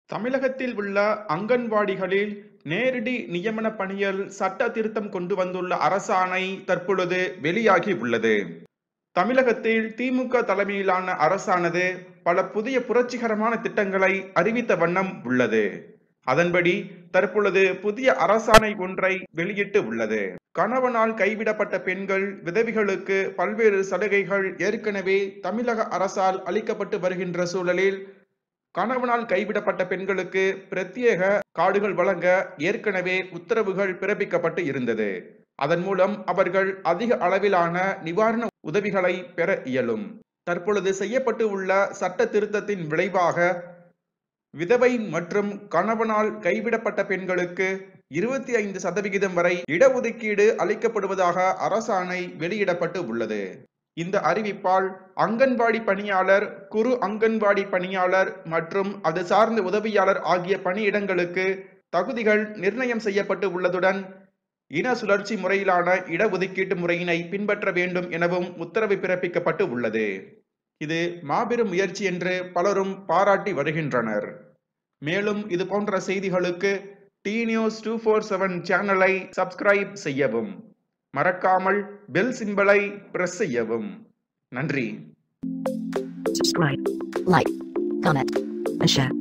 தமிழகத்தில் உள்ள அங்கன்வாடிகளில் நேரடி நியமன பணியில் சட்ட திருத்தம் கொண்டு வந்துள்ள அரசாணை தற்பொழுது வெளியாகி உள்ளது தமிழகத்தில் திமுக தலைமையிலான அரசானது பல புதிய புரட்சிகரமான திட்டங்களை அறிவித்த வண்ணம் உள்ளது அதன்படி தற்பொழுது புதிய அரசாணை ஒன்றை வெளியிட்டு உள்ளது கணவனால் கைவிடப்பட்ட பெண்கள் விதவிகளுக்கு பல்வேறு சலுகைகள் ஏற்கனவே தமிழக அரசால் அளிக்கப்பட்டு வருகின்ற சூழலில் கணவனால் கைவிடப்பட்ட பெண்களுக்கு பிரத்யேக காடுகள் வழங்க ஏற்கனவே உத்தரவுகள் பிறப்பிக்கப்பட்டு இருந்தது அதன் மூலம் அவர்கள் அதிக அளவிலான நிவாரண உதவிகளை பெற இயலும் தற்பொழுது செய்யப்பட்டு உள்ள சட்ட திருத்தத்தின் விளைவாக விதவை மற்றும் கணவனால் கைவிடப்பட்ட பெண்களுக்கு இருபத்தி ஐந்து சதவிகிதம் வரை இடஒதுக்கீடு அளிக்கப்படுவதாக அரசாணை வெளியிடப்பட்டு உள்ளது இந்த அறிவிப்பால் அங்கன்வாடி பணியாளர் குறு அங்கன்வாடி பணியாளர் மற்றும் அது சார்ந்த உதவியாளர் ஆகிய பணியிடங்களுக்கு தகுதிகள் நிர்ணயம் செய்யப்பட்டு உள்ளதுடன் இன சுழற்சி முறையிலான இடஒதுக்கீட்டு முறையினை பின்பற்ற வேண்டும் எனவும் உத்தரவு பிறப்பிக்கப்பட்டு உள்ளது இது மாபெரும் முயற்சி என்று பலரும் பாராட்டி வருகின்றனர் மேலும் இது போன்ற செய்திகளுக்கு T news two four seven சேனலை சப்ஸ்கிரைப் செய்யவும் மறக்காமல் பெல் சிம்பலை பிரஸ் செய்யவும் நன்றி subscribe, like, comment, and share.